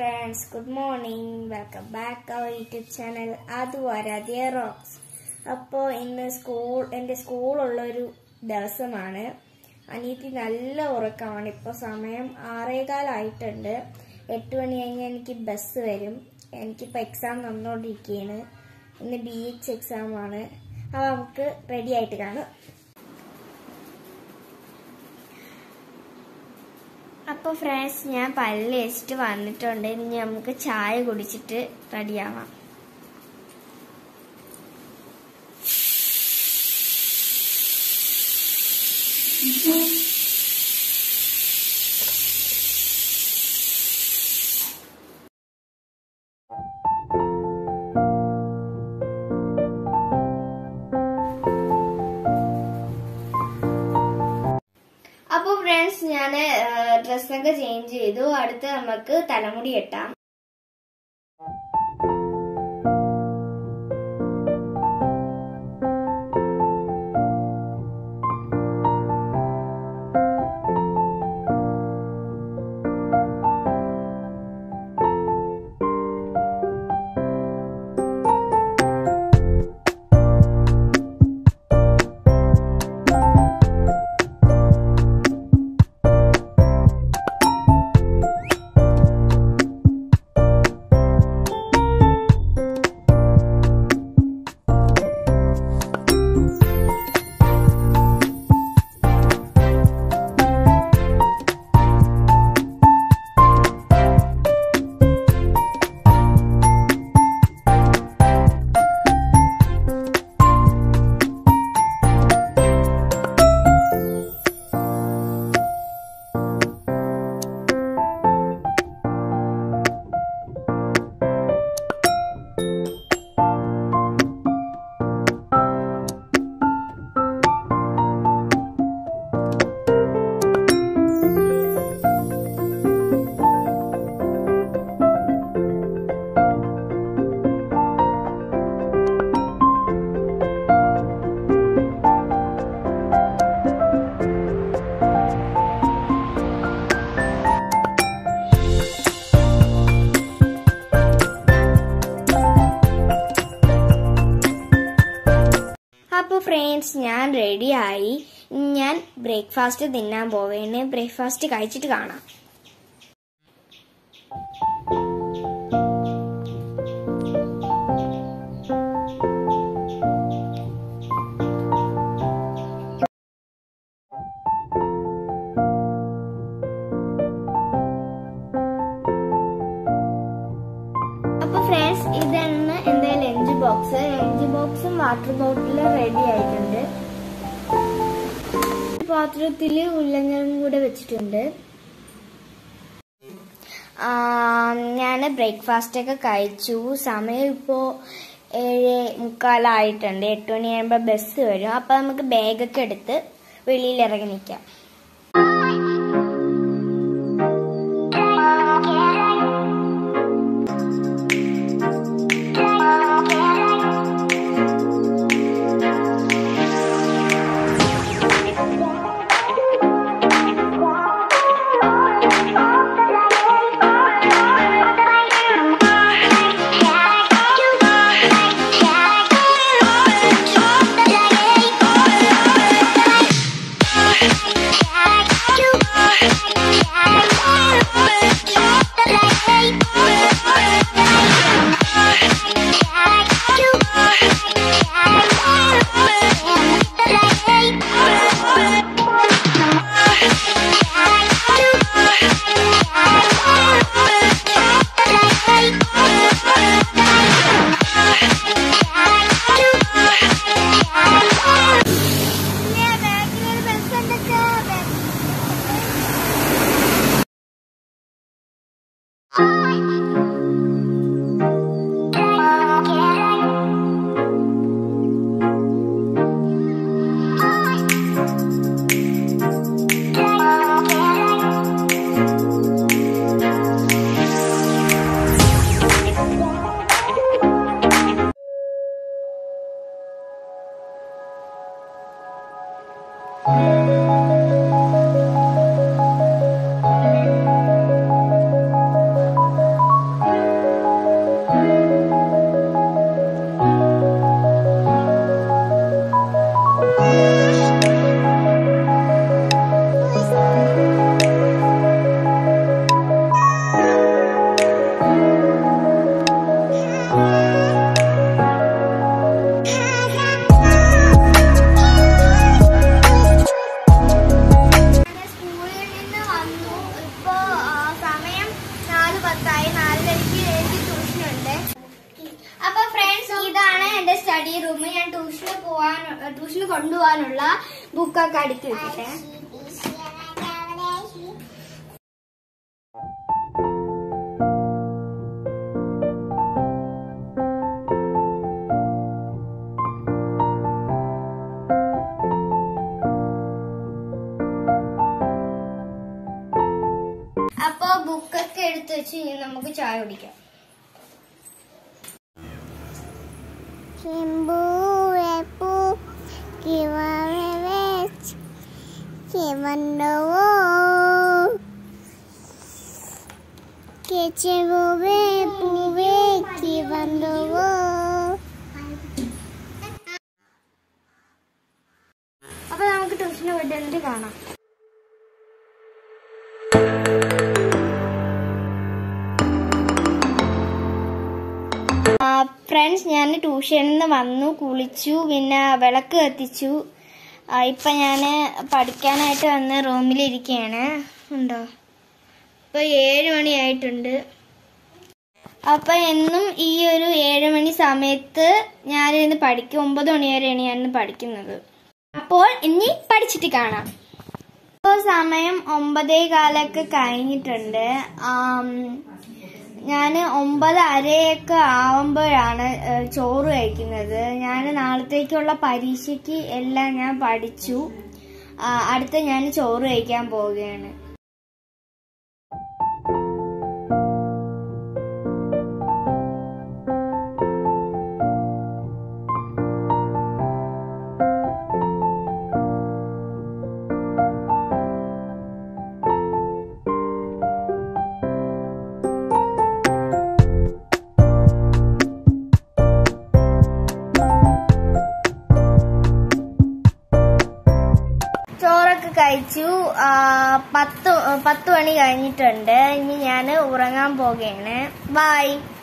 Friends good morning welcome back our YouTube channel അതുവരാതിയ rocks അപ്പോൾ ഇന്ന് സ്കൂൾ എൻ്റെ സ്കൂളുള്ളൊരു ദിവസമാണ് അനിയത്തി നല്ല ഉറക്കമാണ് ഇപ്പോൾ സമയം ആറേകാലായിട്ടുണ്ട് എട്ട് മണി കഴിഞ്ഞാൽ എനിക്ക് ബസ് വരും എനിക്കിപ്പോൾ എക്സാം നടന്നുകൊണ്ടിരിക്കുകയാണ് ഇന്ന് ബി എച്ച് എക്സാമാണ് അപ്പോൾ നമുക്ക് റെഡി ആയിട്ട് കാണാം അപ്പോൾ ഫ്രണ്ട്സ് ഞാൻ പല്ല് വെച്ചിട്ട് വന്നിട്ടുണ്ട് ഇനി നമുക്ക് ചായ കുടിച്ചിട്ട് റെഡിയാവാം അപ്പോൾ ഫ്രണ്ട്സ് ഞാൻ ഡ്രസ്സൊക്കെ ചേഞ്ച് ചെയ്തു അടുത്ത് നമുക്ക് തലമുടി കെട്ടാം അപ്പോൾ ഫ്രണ്ട്സ് ഞാൻ റെഡിയായി ഞാൻ ബ്രേക്ക്ഫാസ്റ്റ് തിന്നാൻ പോവേണ് ബ്രേക്ക്ഫാസ്റ്റ് കഴിച്ചിട്ട് കാണാം അപ്പൊ ഫ്രണ്ട്സ് ഇതാണ് എന്റെ ലഞ്ച് ബോക്സ് ലഞ്ച് ബോക്സും വാട്ടർ ബോട്ടിലും റെഡി ആയിട്ടുണ്ട് പാത്രത്തില് ഉരുളങ്ങളും കൂടെ വെച്ചിട്ടുണ്ട് ഞാൻ ബ്രേക്ക്ഫാസ്റ്റ് ഒക്കെ കഴിച്ചു സമയം ഇപ്പോ ഏഴ് മുക്കാലായിട്ടുണ്ട് എട്ട് മണിയാകുമ്പോൾ ബസ് വരും അപ്പൊ നമുക്ക് ബാഗൊക്കെ എടുത്ത് വെളിയിൽ ഇറങ്ങി നിൽക്കാം Yeah. ട്യൂഷന് കൊണ്ടുപോകാനുള്ള ബുക്കൊക്കെ അടുക്കി വെക്കട്ടെ അപ്പൊ ബുക്കൊക്കെ എടുത്തു വെച്ച് ഇനി നമുക്ക് ചായ കുടിക്കാം Kimbuepu, kiwaweweч, kiwandowo, kichebuwe puwe, kiwandowo. അപ്പൊ നമുക്ക് ട്യൂഷന് പോയിട്ട് എന്നിട്ട് കാണാം ഫ്രണ്ട്സ് ഞാൻ ട്യൂഷനിൽ നിന്ന് വന്നു കുളിച്ചു പിന്നെ വിളക്ക് കത്തിച്ചു ആ, ഇപ്പൊ ഞാൻ പഠിക്കാനായിട്ട് വന്ന് റൂമിലിരിക്കുകയാണ് ഉണ്ടോ ഇപ്പൊ ഏഴ് മണിയായിട്ടുണ്ട് അപ്പൊ എന്നും ഈ ഒരു ഏഴ് മണി സമയത്ത് ഞാനിരുന്ന് പഠിക്കും ഒമ്പത് മണി വരെയാണ് ഞാനിന്ന് പഠിക്കുന്നത് അപ്പോൾ ഇനി പഠിച്ചിട്ട് കാണാം ഇപ്പോൾ സമയം ഒമ്പതേ കാലൊക്കെ കഴിഞ്ഞിട്ടുണ്ട് ഞാൻ ഒമ്പത് അരയൊക്കെ ആവുമ്പോഴാണ് ഏഹ്, ചോറ് കഴിക്കുന്നത് ഞാൻ നാളത്തേക്കുള്ള പരീക്ഷയ്ക്ക് എല്ലാം ഞാൻ പഠിച്ചു ആ, അടുത്ത ഞാൻ ചോറ് കഴിക്കാൻ പോവുകയാണ് ചോറൊക്കെ കഴിച്ചു ആ, പത്ത് പത്ത് മണി കഴിഞ്ഞിട്ടുണ്ട് ഇനി ഞാൻ ഉറങ്ങാൻ പോവുകയാണ് ബൈ